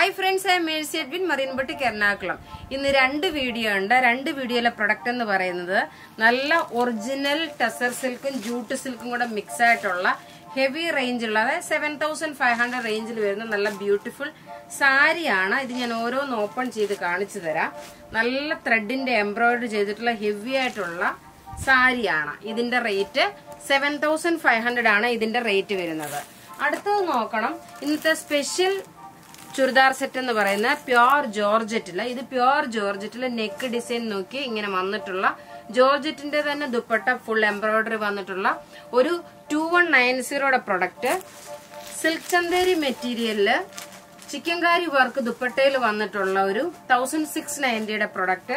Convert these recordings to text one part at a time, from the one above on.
hi friends I Mercy Edwin മറീൻപട്ടിക്ക് എറണാകുളം ഇന്ന് രണ്ട് വീഡിയോ ഉണ്ട് രണ്ട് വീഡിയോയിലെ പ്രൊഡക്റ്റ് എന്ന് പറയുന്നത് നല്ല ഒറിജിനൽ ടെസർ സിൽക്കും ജൂട്ട് സിൽക്കും കൂടെ മിക്സ് ആയിട്ടുള്ള ഹെവി റേഞ്ച് ഉള്ള അതായത് സെവൻ തൗസൻഡ് ഫൈവ് ഹൺഡ്രഡ് റേഞ്ചിൽ വരുന്ന നല്ല ബ്യൂട്ടിഫുൾ സാരിയാണ് ഇത് ഞാൻ ഓരോന്ന് ഓപ്പൺ ചെയ്ത് കാണിച്ചു തരാം നല്ല ത്രെഡിന്റെ എംബ്രോയിഡറി ചെയ്തിട്ടുള്ള ഹെവി ആയിട്ടുള്ള സാരിയാണ് ഇതിന്റെ rate seven thousand five hundred ആണ് ഇതിന്റെ റേറ്റ് വരുന്നത് അടുത്തത് നോക്കണം ഇന്നത്തെ സ്പെഷ്യൽ ചുരിദാർ സെറ്റ് എന്ന് പറയുന്ന പ്യോർ ജോർജറ്റില് ഇത് പ്യോർ ജോർജറ്റില് നെക്ക് ഡിസൈൻ നോക്കി ഇങ്ങനെ വന്നിട്ടുള്ള ജോർജറ്റിന്റെ തന്നെ ദുപ്പട്ട ഫുൾ എംബ്രോയിഡറി വന്നിട്ടുള്ള ഒരു ടു വൺ നയൻ സീറോയുടെ പ്രൊഡക്റ്റ് സിൽക്ക് ചന്തേരി മെറ്റീരിയലില് ചിക്കൻകാരി വർക്ക് ദുപ്പട്ടയിൽ വന്നിട്ടുള്ള ഒരു തൗസൻഡ് സിക്സ് നയൻറ്റിയുടെ പ്രൊഡക്റ്റ്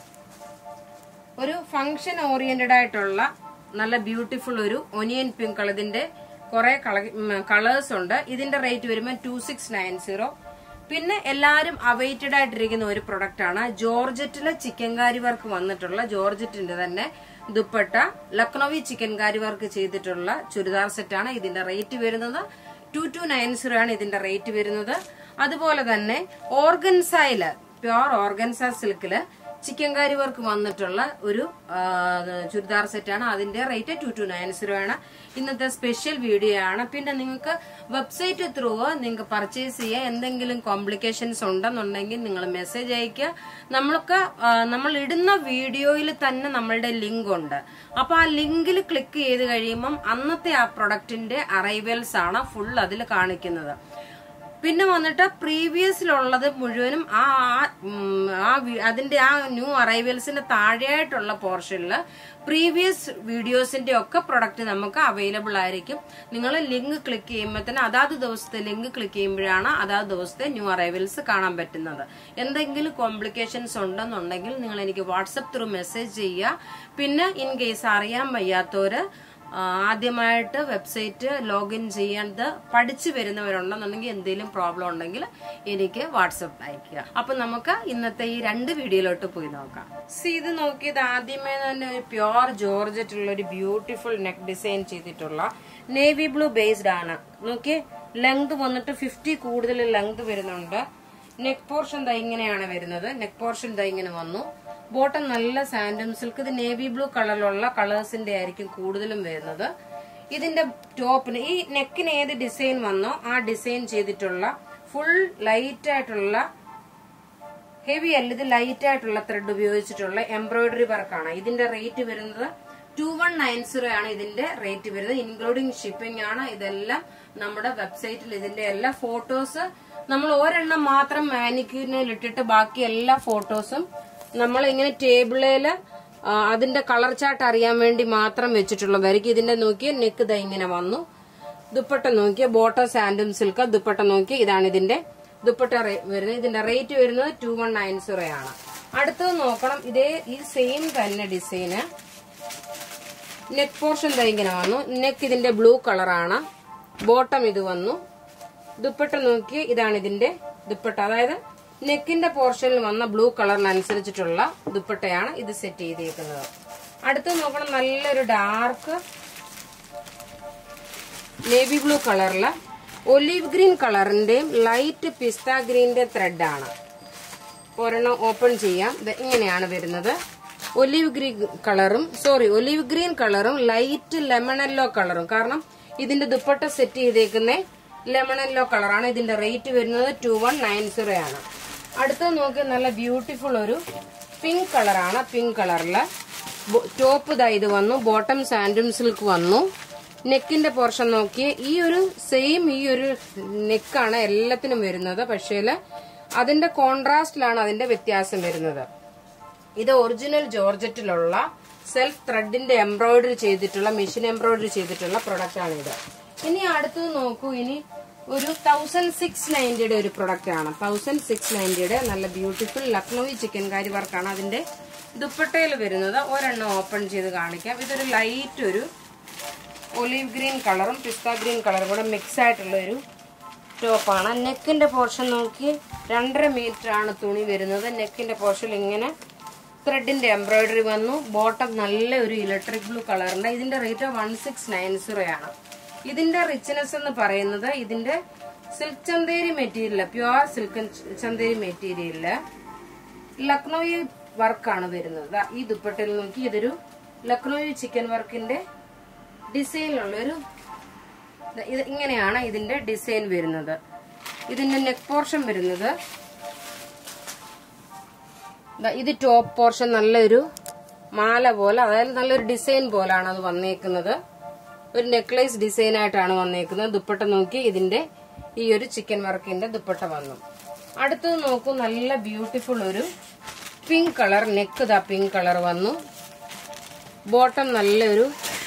ഒരു ഫംഗ്ഷൻ ഓറിയന്റഡ് ആയിട്ടുള്ള നല്ല ബ്യൂട്ടിഫുൾ ഒരു ഒനിയൻ പിങ്ക് കളർ ഇതിന്റെ കുറെ കളേഴ്സ് ഉണ്ട് ഇതിന്റെ റേറ്റ് വരുമ്പോൾ ടു സിക്സ് നയൻ സീറോ പിന്നെ എല്ലാരും അവൈറ്റഡ് ആയിട്ടിരിക്കുന്ന ഒരു പ്രൊഡക്റ്റ് ആണ് ജോർജറ്റിലെ ചിക്കൻകാരി വർക്ക് വന്നിട്ടുള്ള ജോർജറ്റിന്റെ തന്നെ ദുപ്പട്ട ലക്നൌവി ചിക്കൻകാരി വർക്ക് ചെയ്തിട്ടുള്ള ചുരിദാർ സെറ്റാണ് ഇതിന്റെ റേറ്റ് വരുന്നത് ടു ടു നയൻ സീറോ ആണ് ഇതിന്റെ റേറ്റ് വരുന്നത് അതുപോലെ തന്നെ ഓർഗൻസയില് പ്യോർ ഓർഗൻസ സിൽക്കില് ചിക്കൻകാരി വർക്ക് വന്നിട്ടുള്ള ഒരു ആ, ചുരിദാർ സെറ്റാണ് അതിന്റെ rate two two nine zero ആണ് ഇന്നത്തെ സ്പെഷ്യൽ വീഡിയോ ആണ് പിന്നെ നിങ്ങൾക്ക് വെബ്സൈറ്റ് ത്രൂ നിങ്ങൾക്ക് പർച്ചേസ് ചെയ്യാൻ എന്തെങ്കിലും കോംപ്ലിക്കേഷൻസ് ഉണ്ടെന്നുണ്ടെങ്കിൽ നിങ്ങൾ മെസ്സേജ് അയക്കുക നമ്മൾക്ക് ആ, നമ്മൾ ഇടുന്ന വീഡിയോയിൽ തന്നെ നമ്മളുടെ ലിങ്ക് ഉണ്ട് അപ്പൊ ആ ലിങ്കിൽ ക്ലിക്ക് ചെയ്ത് കഴിയുമ്പം അന്നത്തെ ആ പ്രൊഡക്റ്റിന്റെ അറൈവൽസ് ആണ് ഫുൾ അതിൽ കാണിക്കുന്നത് പിന്നെ വന്നിട്ട് പ്രീവിയസിലുള്ളത് മുഴുവനും ആ ആ- ഉം, ആ വി- അതിന്റെ ആ ന്യൂ അറൈവൽസിന്റെ താഴെയായിട്ടുള്ള പോർഷനിൽ പ്രീവിയസ് വീഡിയോസിന്റെ ഒക്കെ പ്രൊഡക്റ്റ് നമുക്ക് അവൈലബിൾ ആയിരിക്കും നിങ്ങൾ ലിങ്ക് ക്ലിക്ക് ചെയ്യുമ്പോൾ തന്നെ അതാത് ദിവസത്തെ ലിങ്ക് ക്ലിക്ക് ചെയ്യുമ്പോഴാണ് അതാത് ദിവസത്തെ ന്യൂ അറൈവൽസ് കാണാൻ പറ്റുന്നത് എന്തെങ്കിലും കോംപ്ലിക്കേഷൻസ് ഉണ്ടെന്നുണ്ടെങ്കിൽ നിങ്ങൾ എനിക്ക് വാട്സപ്പ് ത്രൂ മെസ്സേജ് ചെയ്യുക പിന്നെ ഇൻ കേസ് അറിയാൻ വയ്യാത്തവര് ആ, ആദ്യമായിട്ട് വെബ്സൈറ്റ് ലോഗിൻ ചെയ്യാണ്ട് പഠിച്ചു വരുന്നവരുണ്ടെന്നുണ്ടെങ്കിൽ എന്തെങ്കിലും പ്രോബ്ലം ഉണ്ടെങ്കിൽ എനിക്ക് വാട്സപ്പ് അയക്കുക അപ്പൊ നമുക്ക് ഇന്നത്തെ ഈ രണ്ട് വീഡിയോയിലോട്ട് പോയി നോക്കാം സി ഇത് നോക്കിയത് ആദ്യമേ തന്നെ ഒരു പ്യോർ ജോർജറ്റുള്ള ഒരു ബ്യൂട്ടിഫുൾ നെക്ക് ഡിസൈൻ ചെയ്തിട്ടുള്ള നേവി ബ്ലൂ ബേസ്ഡ് ആണ് നോക്കി ലെങ്ത് വന്നിട്ട് ഫിഫ്റ്റി കൂടുതൽ ലെങ്ത് വരുന്നുണ്ട് നെക്ക് പോർഷൻ ദാ ഇങ്ങനെയാണ് വരുന്നത് നെക്ക് പോർഷൻ ദാ ഇങ്ങനെ വന്നു ബോട്ടം നല്ല സാൻഡം സിൽക്ക് ഇത് നേവി ബ്ലൂ കളറിലുള്ള കളേഴ്സിന്റെ ആയിരിക്കും കൂടുതലും വരുന്നത് ഇതിന്റെ ടോപ്പിന് ഈ നെക്കിന് ഏത് ഡിസൈൻ വന്നോ ആ ഡിസൈൻ ചെയ്തിട്ടുള്ള ഫുൾ ലൈറ്റ് ആയിട്ടുള്ള ഹെവി അല്ല ഇത് ലൈറ്റ് ആയിട്ടുള്ള ത്രെഡ് ഉപയോഗിച്ചിട്ടുള്ള എംബ്രോയിഡറി വർക്കാണ് ഇതിന്റെ റേറ്റ് വരുന്നത് ടു വൺ നയൻ സീറോ ആണ് ഇതിന്റെ റേറ്റ് വരുന്നത് ഇൻക്ലൂഡിങ് ഷിപ്പിംഗ് ആണ് ഇതെല്ലാം നമ്മുടെ വെബ്സൈറ്റിൽ ഇതിന്റെ എല്ലാ ഫോട്ടോസ് നമ്മൾ ഒരെണ്ണം മാത്രം മാനിക്യൂരിനിൽ ഇട്ടിട്ട് ബാക്കി എല്ലാ ഫോട്ടോസും നമ്മൾ ഇങ്ങനെ ടേബിളില് ആ, അതിന്റെ കളർ ചാർട്ട് അറിയാൻ വേണ്ടി മാത്രം വെച്ചിട്ടുള്ളതായിരിക്കും ഇതിന്റെ നോക്കിയ നെക്ക് ദ ഇങ്ങനെ വന്നു ദുപ്പട്ട നോക്കിയ ബോട്ടം സാൻഡും സിൽക്ക് ദുപ്പട്ട നോക്കി ഇതാണ് ഇതിന്റെ ദുപ്പട്ട റേ- വരുന്നത് ഇതിന്റെ റേറ്റ് വരുന്നത് ടു വൺ നയൻ സീറോ ആണ് അടുത്തത് നോക്കണം ഇതേ ഈ സെയിം തന്നെ ഡിസൈന് നെക്ക് പോർഷൻ ദാ ഇങ്ങനെ വന്നു നെക്ക് ഇതിന്റെ ബ്ലൂ കളറാണ് ബോട്ടം ഇത് വന്നു ദുപ്പട്ട നോക്കി ഇതാണ് ഇതിന്റെ ദുപ്പട്ട അതായത് നെക്കിന്റെ പോർഷനിൽ വന്ന ബ്ലൂ കളറിനനുസരിച്ചിട്ടുള്ള ദുപ്പട്ടയാണ് ഇത് സെറ്റ് ചെയ്തേക്കുന്നത് അടുത്ത് നോക്കണം നല്ലൊരു ഡാർക്ക് നേവി ബ്ലൂ കളറില് ഒലീവ് ഗ്രീൻ കളറിന്റെയും ലൈറ്റ് പിസ്ത ഗ്രീന്റെ ത്രെഡാണ് ഒരെണ്ണം ഓപ്പൺ ചെയ്യാം ദേ ഇങ്ങനെയാണ് വരുന്നത് ഒലീവ് ഗ്രീൻ കളറും സോറി ഒലീവ് ഗ്രീൻ കളറും ലൈറ്റ് ലെമൺ യെല്ലോ കളറും കാരണം ഇതിന്റെ ദുപ്പട്ട സെറ്റ് ചെയ്തേക്കുന്ന ലെമൺ യെല്ലോ കളറാണ് ഇതിന്റെ റേറ്റ് വരുന്നത് ടു വൺ നയൻ സീറോ ആണ് അടുത്തത് നോക്കി നല്ല ബ്യൂട്ടിഫുൾ ഒരു പിങ്ക് കളറാണ് പിങ്ക് കളറില് ടോപ്പ് ഇതാ ഇത് വന്നു ബോട്ടം സാൻഡും സിൽക്ക് വന്നു നെക്കിന്റെ പോർഷൻ നോക്കി ഈ ഒരു സെയിം ഈ ഒരു നെക്കാണ് എല്ലാത്തിനും വരുന്നത് പക്ഷേ അതിന്റെ കോൺട്രാസ്റ്റിലാണ് അതിന്റെ വ്യത്യാസം വരുന്നത് ഇത് ഒറിജിനൽ ജോർജറ്റിലുള്ള സെൽഫ് ത്രെഡിന്റെ എംബ്രോയിഡറി ചെയ്തിട്ടുള്ള മെഷീൻ എംബ്രോയിഡറി ചെയ്തിട്ടുള്ള പ്രൊഡക്റ്റ് ആണ് ഇത് ഇനി അടുത്തത് നോക്കൂ ഇനി ഒരു തൗസൻഡ് സിക്സ് നയൻറ്റിയുടെ ഒരു പ്രൊഡക്റ്റ് ആണ് തൗസൻഡ് സിക്സ് നയൻറ്റിയുടെ നല്ല ബ്യൂട്ടിഫുൾ ലക്നൌവി ചിക്കൻ കാരി വർക്കാണ് അതിന്റെ ദുപ്പട്ടയിൽ വരുന്നത് ഒരെണ്ണം ഓപ്പൺ ചെയ്ത് കാണിക്കാം ഇതൊരു ലൈറ്റ് ഒരു ഒലീവ് ഗ്രീൻ കളറും പിസ്ത ഗ്രീൻ കളറും കൂടെ മിക്സ് ആയിട്ടുള്ള ഒരു ടോപ്പാണ് നെക്കിന്റെ പോർഷൻ നോക്കി രണ്ടര മീറ്റർ ആണ് തുണി വരുന്നത് നെക്കിന്റെ പോർഷൻ ഇങ്ങനെ ത്രെഡിന്റെ എംബ്രോയിഡറി വന്നു ബോട്ടം നല്ല ഒരു ഇലക്ട്രിക് ബ്ലൂ കളറിന്റെ ഇതിന്റെ rate one six nine zero ആണ് ഇതിന്റെ റിച്ച്നെസ് എന്ന് പറയുന്നത് ഇതിന്റെ silk Chanderi material pure silk Chanderi മെറ്റീരിയലില് ലക്നോയി വർക്കാണ് വരുന്നത് ദാ ഈ ദുപ്പട്ടയിൽ നോക്കി ഇതൊരു ലക്നോയി ചിക്കൻ വർക്കിന്റെ ഡിസൈനിലുള്ള ഒരു ദാ ഇത് ഇങ്ങനെയാണ് ഇതിന്റെ ഡിസൈൻ വരുന്നത് ഇതിന്റെ നെക്ക് പോർഷൻ വരുന്നത് ദാ ഇത് ടോപ്പ് പോർഷൻ നല്ലൊരു മാല പോലെ അതായത് നല്ലൊരു ഡിസൈൻ പോലാണ് അത് വന്നേക്കുന്നത് ഒരു നെക്ലേസ് ഡിസൈൻ ആയിട്ടാണ് വന്നേക്കുന്നത് ദുപ്പട്ട നോക്കി ഇതിന്റെ ഈ ഒരു ചിക്കൻ വർക്കിന്റെ ദുപ്പട്ട വന്നു അടുത്തത് നോക്കൂ നല്ല ബ്യൂട്ടിഫുൾ ഒരു പിങ്ക് കളർ നെക്ക് ദാ പിങ്ക് കളർ വന്നു ബോട്ടം നല്ലൊരു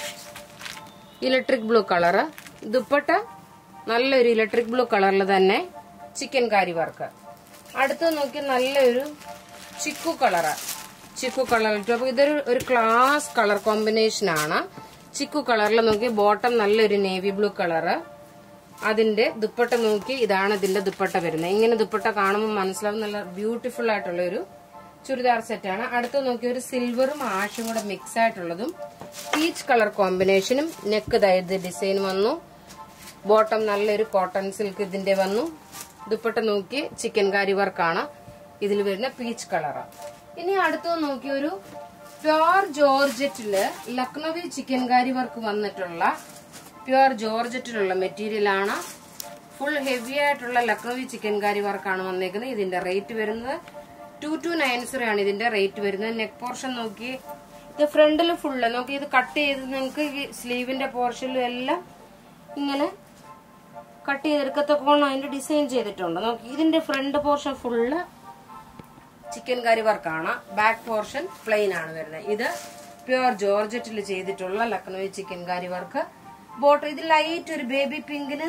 ഇലക്ട്രിക് ബ്ലൂ കളറ് ദുപ്പട്ട നല്ലൊരു ഇലക്ട്രിക് ബ്ലൂ കളറിൽ തന്നെ ചിക്കൻ കാരി വർക്ക് അടുത്തത് നോക്കി നല്ലൊരു ചിക്കു കളറ് ചിക്കു കളർ അപ്പൊ ഇതൊരു ഒരു ക്ലാസ് കളർ കോമ്പിനേഷൻ ആണ് ചിക്കു കളറിൽ നോക്കി ബോട്ടം നല്ലൊരു നേവി ബ്ലൂ കളറ് അതിന്റെ ദുപ്പട്ട നോക്കി ഇതാണ് ഇതിന്റെ ദുപ്പട്ട വരുന്നത് ഇങ്ങനെ ദുപ്പട്ട കാണുമ്പോൾ മനസ്സിലാവും നല്ല ബ്യൂട്ടിഫുൾ ആയിട്ടുള്ള ഒരു ചുരിദാർ സെറ്റാണ് അടുത്ത് നോക്കി ഒരു സിൽവറും ആഷും കൂടെ മിക്സ് ആയിട്ടുള്ളതും പീച്ച് കളർ കോമ്പിനേഷനും നെക്ക് ഇതായത് ഡിസൈൻ വന്നു ബോട്ടം നല്ലൊരു കോട്ടൺ സിൽക്ക് ഇതിന്റെ വന്നു ദുപ്പട്ട നോക്കി ചിക്കൻ കാരി വർക്കാണ് ഇതിൽ വരുന്ന പീച്ച് കളറ് ഇനി അടുത്തത് നോക്കി ഒരു പ്യോർ ജോർജറ്റില് ലക്നവി ചിക്കൻ കാരി വർക്ക് വന്നിട്ടുള്ള പ്യുവർ ജോർജറ്റിലുള്ള മെറ്റീരിയൽ ആണ് ഫുൾ ഹെവി ആയിട്ടുള്ള ലക്നവി ചിക്കൻ കാരി വർക്കാണ് വന്നേക്കുന്നത് ഇതിന്റെ റേറ്റ് വരുന്നത് ടു ടു നയൻ സീറോ ആണ് ഇതിന്റെ റേറ്റ് വരുന്നത് നെക്ക് പോർഷൻ നോക്കി ഇത് ഫ്രണ്ടിൽ ഫുള്ള് നോക്കി ഇത് കട്ട് ചെയ്ത് നിങ്ങൾക്ക് ഈ സ്ലീവിന്റെ പോർഷനിലും എല്ലാം ഇങ്ങനെ കട്ട് ചെയ്തെടുക്കത്തൊക്കെ അതിന്റെ ഡിസൈൻ ചെയ്തിട്ടുണ്ട് നോക്കി ഇതിന്റെ front portion full chikankari വർക്കാണ് ബാക്ക് പോർഷൻ പ്ലെയിൻ ആണ് വരുന്നത് ഇത് പ്യുവർ ജോർജറ്റിൽ ചെയ്തിട്ടുള്ള Lucknow chikankari work bottom ഇത് ലൈറ്റ് ഒരു ബേബി പിങ്കിന്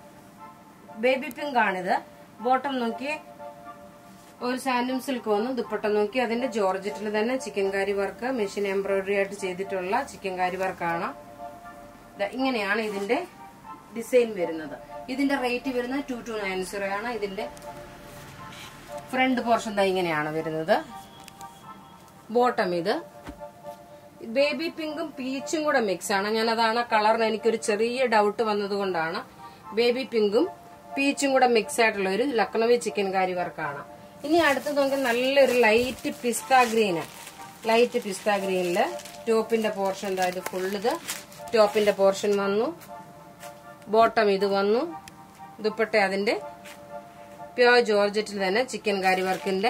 ബേബി പിങ്ക് ആണിത് ബോട്ടം നോക്കി ഒരു സാൻഡും സിൽക്ക് വന്നു ദുപ്പട്ട നോക്കി അതിന്റെ ജോർജറ്റിൽ തന്നെ chikankari work machine embroidery ആയിട്ട് ചെയ്തിട്ടുള്ള ചിക്കൻ കാരി വർക്കാണ് ദാ ഇങ്ങനെയാണ് ഇതിന്റെ ഡിസൈൻ വരുന്നത് ഇതിന്റെ റേറ്റ് വരുന്നത് ടു ടു നയൻ സീറോ ആണ് ഇതിന്റെ ഫ്രണ്ട് പോർഷൻ ദാ ഇങ്ങനെയാണ് വരുന്നത് ബോട്ടം ഇത് ബേബി പിങ്കും പീച്ചും കൂടെ മിക്സ് ആണ് ഞാൻ അതാണ് കളറിന് എനിക്കൊരു ചെറിയ ഡൗട്ട് വന്നത് കൊണ്ടാണ് ബേബി പിങ്കും പീച്ചും കൂടെ മിക്സ് ആയിട്ടുള്ള ഒരു ലക്നവി ചിക്കൻ കാരി വർക്കാണ് ഇനി അടുത്ത് നോക്കി നല്ലൊരു light pista green light pista ഗ്രീനില് ടോപ്പിന്റെ പോർഷൻ ഇത് ഫുൾ ഇത് ടോപ്പിന്റെ പോർഷൻ വന്നു ബോട്ടം ഇത് വന്നു ദുപ്പട്ട അതിന്റെ പ്യോർ ജോർജറ്റിൽ തന്നെ ചിക്കൻ കാരി വർക്കിന്റെ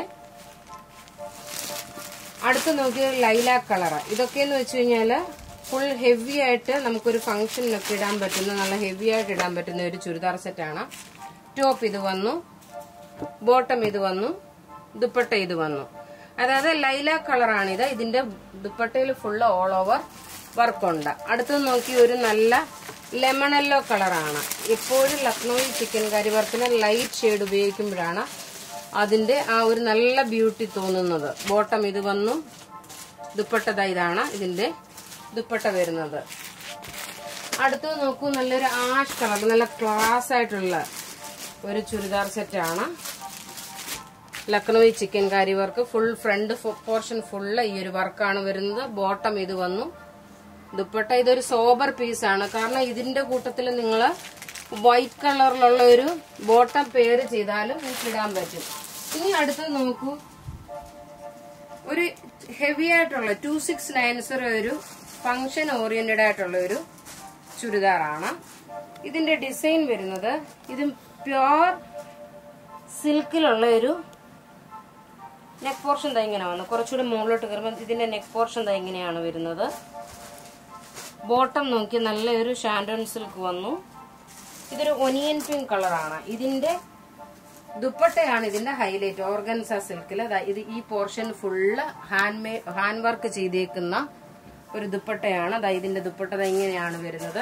അടുത്ത് നോക്കിയ ലൈലാക്ക് കളറ് ഇതൊക്കെയെന്ന് വെച്ച് കഴിഞ്ഞാല് ഫുൾ ഹെവി ആയിട്ട് നമുക്കൊരു ഫംഗ്ഷനിലൊക്കെ ഇടാൻ പറ്റുന്ന നല്ല ഹെവി ആയിട്ട് ഇടാൻ പറ്റുന്ന ഒരു ചുരിദാർ സെറ്റാണ് ടോപ്പ് ഇത് വന്നു ബോട്ടം ഇത് വന്നു ദുപ്പട്ട ഇത് വന്നു അതായത് ലൈലാക്ക് കളറാണിത് ഇതിന്റെ ദുപ്പട്ടയിൽ ഫുള്ള് ഓൾ ഓവർ വർക്കുണ്ട് അടുത്ത് നോക്കി ഒരു നല്ല ലെമൺ യെല്ലോ കളറാണ് എപ്പോഴും ലക്നൌയി ചിക്കൻ കറി വർക്കിന് ലൈറ്റ് ഷെയ്ഡ് ഉപയോഗിക്കുമ്പോഴാണ് അതിന്റെ ആ ഒരു നല്ല ബ്യൂട്ടി തോന്നുന്നത് ബോട്ടം ഇത് വന്നു ദുപ്പട്ട ഇതാണ് ഇതിന്റെ ദുപ്പട്ട വരുന്നത് അടുത്തത് നോക്കൂ നല്ലൊരു ആഷ് കളർ നല്ല ക്ലാസ് ആയിട്ടുള്ള ഒരു ചുരിദാർ സെറ്റാണ് Lucknowi chikankari work full front portion full ഈ ഒരു വർക്കാണ് വരുന്നത് ബോട്ടം ഇത് വന്നു ദുപ്പട്ട ഇതൊരു സോബർ പീസാണ് കാരണം ഇതിന്റെ കൂട്ടത്തിൽ നിങ്ങൾ വൈറ്റ് കളറിലുള്ള ഒരു ബോട്ടം പേര് ചെയ്താലും നിങ്ങൾക്ക് ഇടാൻ പറ്റും ഇനി അടുത്തത് നോക്കൂ ഒരു ഹെവി ആയിട്ടുള്ള ടു സിക്സ് നയൻ സീറോ ഒരു ഫങ്ഷൻ ഓറിയന്റഡ് ആയിട്ടുള്ള ഒരു ചുരിദാറാണ് ഇതിന്റെ ഡിസൈൻ വരുന്നത് ഇത് പ്യോർ സിൽക്കിലുള്ള ഒരു നെക്ക് പോർഷൻ ദാ ഇങ്ങനെ വന്നു കുറച്ചുകൂടി മുകളിലോട്ട് കയറുമ്പോൾ ഇതിന്റെ നെക്ക് പോർഷൻ ദാ ഇങ്ങനെയാണ് വരുന്നത് ബോട്ടം നോക്കി നല്ലൊരു ഷാൻഡോൺ സിൽക്ക് വന്നു ഇതൊരു ഒനിയൻ പിങ്ക് കളറാണ് ഇതിന്റെ ദുപ്പട്ടയാണ് ഇതിന്റെ ഹൈലൈറ്റ് ഓർഗൻസ സിൽക്കിൽ ഇത് ഈ പോർഷൻ ഫുള്ള് ഹാൻഡ് മേ ഹാൻഡ് വർക്ക് ചെയ്തേക്കുന്ന ഒരു ദുപ്പട്ടയാണ് ദാ ഇതിന്റെ ദുപ്പട്ട ദാ ഇങ്ങനെയാണ് വരുന്നത്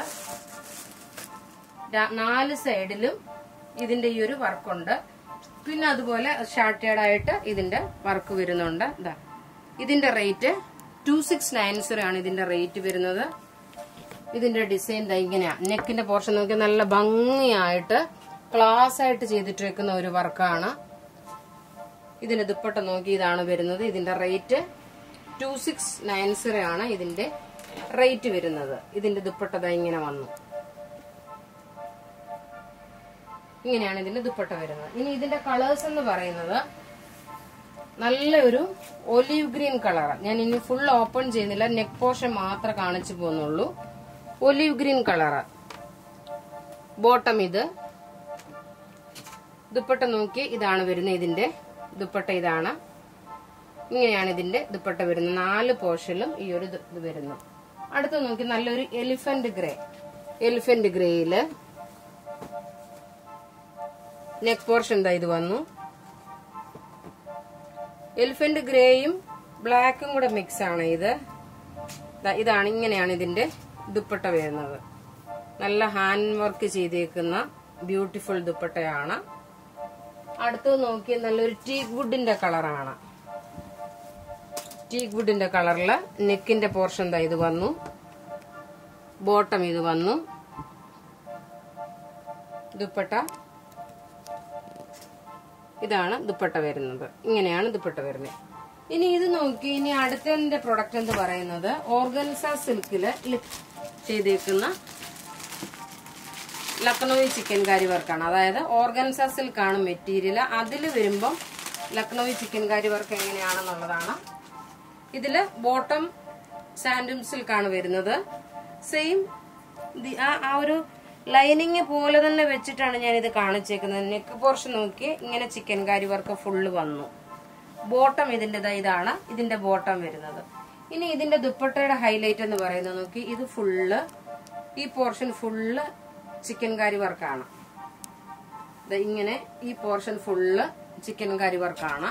ര- നാല് സൈഡിലും ഇതിന്റെ ഈ ഒരു വർക്കുണ്ട് പിന്നെ അതുപോലെ ഷാർട്ടേഡ് ആയിട്ട് ഇതിന്റെ വർക്ക് വരുന്നുണ്ട് ഇതാ ഇതിന്റെ rate two six nine zero ആണ് ഇതിന്റെ റേറ്റ് വരുന്നത് ഇതിന്റെ ഡിസൈൻ ദാ ഇങ്ങനെയാ നെക്കിന്റെ പോർഷൻ നോക്കി നല്ല ഭംഗിയായിട്ട് ക്ലാസ് ആയിട്ട് ചെയ്തിട്ടേക്കുന്ന ഒരു വർക്കാണ് ഇതിന്റെ ദുപ്പട്ട നോക്കി ഇതാണ് വരുന്നത് ഇതിന്റെ rate two six nine zero ആണ് ഇതിന്റെ റേറ്റ് വരുന്നത് ഇതിന്റെ ദുപ്പട്ട ദാ ഇങ്ങനെ വന്നു ഇങ്ങനെയാണ് ഇതിന്റെ ദുപ്പട്ട വരുന്നത് ഇനി ഇതിന്റെ കളേഴ്സ് എന്ന് പറയുന്നത് നല്ല ഒരു ഒലിവ് ഗ്രീൻ കളർ ഞാൻ ഇനി ഫുൾ ഓപ്പൺ ചെയ്യുന്നില്ല നെക്ക് പോർഷൻ മാത്രം കാണിച്ചു പോകുന്നുള്ളൂ ഒലിവ് ഗ്രീൻ കളർ ബോട്ടം ഇത് ദുപ്പട്ട നോക്കി ഇതാണ് വരുന്നത് ഇതിന്റെ ദുപ്പട്ട ഇതാണ് ഇങ്ങനെയാണ് ഇതിന്റെ ദുപ്പട്ട വരുന്നത് നാല് പോർഷനിലും ഈ ഒരു ഇത് ഇത് വരുന്നു അടുത്ത് നോക്കി നല്ലൊരു എലിഫന്റ് ഗ്രേ എലിഫന്റ് ഗ്രേയില് നെക്ക് പോർഷൻ എന്താ ഇത് വന്നു എലിഫന്റ് ഗ്രേയും ബ്ലാക്കും കൂടെ മിക്സ് ആണ് ഇത് ദാ ഇതാണ് ഇങ്ങനെയാണ് ഇതിന്റെ ദുപ്പട്ട വരുന്നത് നല്ല ഹാൻഡ് വർക്ക് ചെയ്തേക്കുന്ന ബ്യൂട്ടിഫുൾ ദുപ്പട്ടയാണ് അടുത്തത് നോക്കി നല്ലൊരു ടീക്ക് വുഡിന്റെ കളറാണ് ടീക്ക് വുഡിന്റെ കളറില് നെക്കിന്റെ പോർഷൻ ദാ ഇത് വന്നു ബോട്ടം ഇത് വന്നു ദുപ്പട്ട ഇതാണ് ദുപ്പട്ട വരുന്നത് ഇങ്ങനെയാണ് ദുപ്പട്ട വരുന്നത് ഇനി ഇത് നോക്കി ഇനി അടുത്തതിന്റെ പ്രൊഡക്റ്റ് എന്ന് പറയുന്നത് ഓർഗൻസ സിൽക്കില് ചെയ്തേക്കുന്ന ലക്നോയി ചിക്കൻ കാരി വർക്കാണ് അതായത് ഓർഗൻസ സിൽക്കാണ് മെറ്റീരിയൽ അതിൽ വരുമ്പം ലക്നോയി ചിക്കൻ കാരി വർക്ക് എങ്ങനെയാണെന്നുള്ളതാണ് ഇതില് ബോട്ടം സാൻഡും സിൽക്കാണ് വരുന്നത് സെയിം ആ ഒരു ലൈനിങ് പോലെ തന്നെ വെച്ചിട്ടാണ് ഞാൻ ഇത് കാണിച്ചേക്കുന്നത് നെക്ക് പോർഷൻ നോക്കി ഇങ്ങനെ ചിക്കൻ കാരി വർക്ക് ഫുള്ള് വന്നു ബോട്ടം ഇതിന്റെ ഇതാണ് ഇതിന്റെ ബോട്ടം വരുന്നത് ഇനി ഇതിന്റെ ദുപ്പട്ടയുടെ ഹൈലൈറ്റ് എന്ന് പറയുന്നത് നോക്കി ഇത് ഫുള്ള് ഈ പോർഷൻ ഫുള്ള് ചിക്കൻ കാരി വർക്കാണ് ഇങ്ങനെ ഈ പോർഷൻ ഫുള്ള് ചിക്കൻ കാരി വർക്കാണ്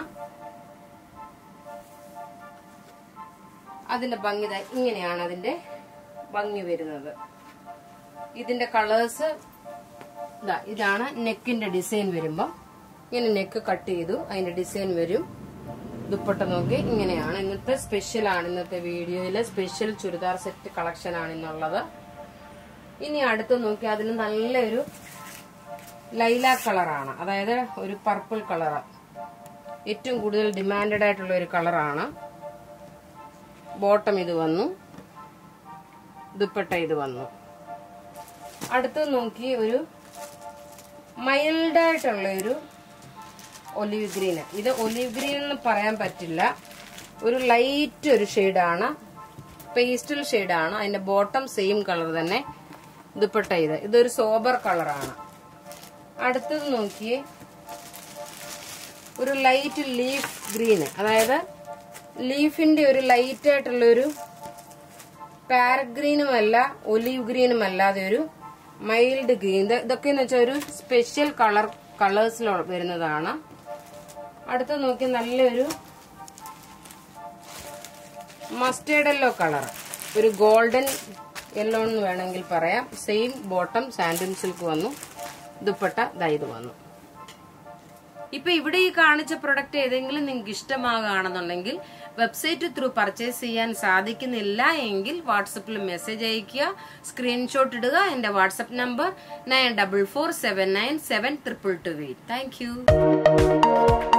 അതിന്റെ ഭംഗി ദാ ഇങ്ങനെയാണ് അതിന്റെ ഭംഗി വരുന്നത് ഇതിന്റെ കളേഴ്സ് ഇതാ ഇതാണ് നെക്കിന്റെ ഡിസൈൻ വരുമ്പോ ഇങ്ങനെ നെക്ക് കട്ട് ചെയ്തു അതിന്റെ ഡിസൈൻ വരും ദുപ്പട്ട നോക്കി ഇങ്ങനെയാണ് ഇന്നത്തെ സ്പെഷ്യൽ ആണ് ഇന്നത്തെ വീഡിയോയിലെ സ്പെഷ്യൽ ചുരിദാർ സെറ്റ് കളക്ഷൻ ആണ് ഇന്നുള്ളത് ഇനി അടുത്ത് നോക്കി അതിന് നല്ലൊരു ലൈല കളറാണ് അതായത് ഒരു പർപ്പിൾ കളർ ഏറ്റവും കൂടുതൽ ഡിമാൻഡഡ് ആയിട്ടുള്ള ഒരു കളറാണ് ബോട്ടം ഇത് വന്നു ദുപ്പട്ട ഇത് വന്നു അടുത്ത് നോക്കി ഒരു മൈൽഡായിട്ടുള്ള ഒരു ഒലിവ് ഗ്രീൻ ഇത് ഒലിവ് ഗ്രീൻ എന്ന് പറയാൻ പറ്റില്ല ഒരു ലൈറ്റ് ഒരു ഷെയ്ഡാണ് പേസ്റ്റൽ ഷെയ്ഡാണ് അതിന്റെ ബോട്ടം സെയിം കളർ തന്നെ ദുപ്പട്ട ഇത് ഇതൊരു സോബർ കളറാണ് അടുത്തത് നോക്കിയേ ഒരു ലൈറ്റ് ലീഫ് ഗ്രീന് അതായത് ലീഫിന്റെ ഒരു ലൈറ്റ് ആയിട്ടുള്ള ഒരു പാരറ്റ് ഗ്രീനും അല്ല ഒലിവ് ഗ്രീനും അല്ലാതെ ഒരു മൈൽഡ് ഗ്രീൻ ഇതൊക്കെ എന്ന് വെച്ചാൽ ഒരു സ്പെഷ്യൽ കളർ കളേഴ്സിൽ വരുന്നതാണ് അടുത്ത നോക്കി നല്ലൊരു മസ്റ്റേർഡ് യെല്ലോ കളർ ഒരു ഗോൾഡൻ യെല്ലോ എന്ന് വേണമെങ്കിൽ പറയാം സെയിം ബോട്ടം സാൻഡൻ സിൽക്ക് വന്നു ദുപ്പട്ട ദൈത് വന്നു ഇപ്പൊ ഇവിടെ ഈ കാണിച്ച പ്രൊഡക്റ്റ് ഏതെങ്കിലും നിങ്ങൾക്ക് ഇഷ്ടമാകുകയാണെന്നുണ്ടെങ്കിൽ വെബ്സൈറ്റ് ത്രൂ പർച്ചേസ് ചെയ്യാൻ സാധിക്കുന്നില്ല എങ്കിൽ വാട്സപ്പിൽ മെസ്സേജ് അയക്കുക സ്ക്രീൻഷോട്ട് ഇടുക എന്റെ WhatsApp number nine double four seven nine seven triple two eight thank U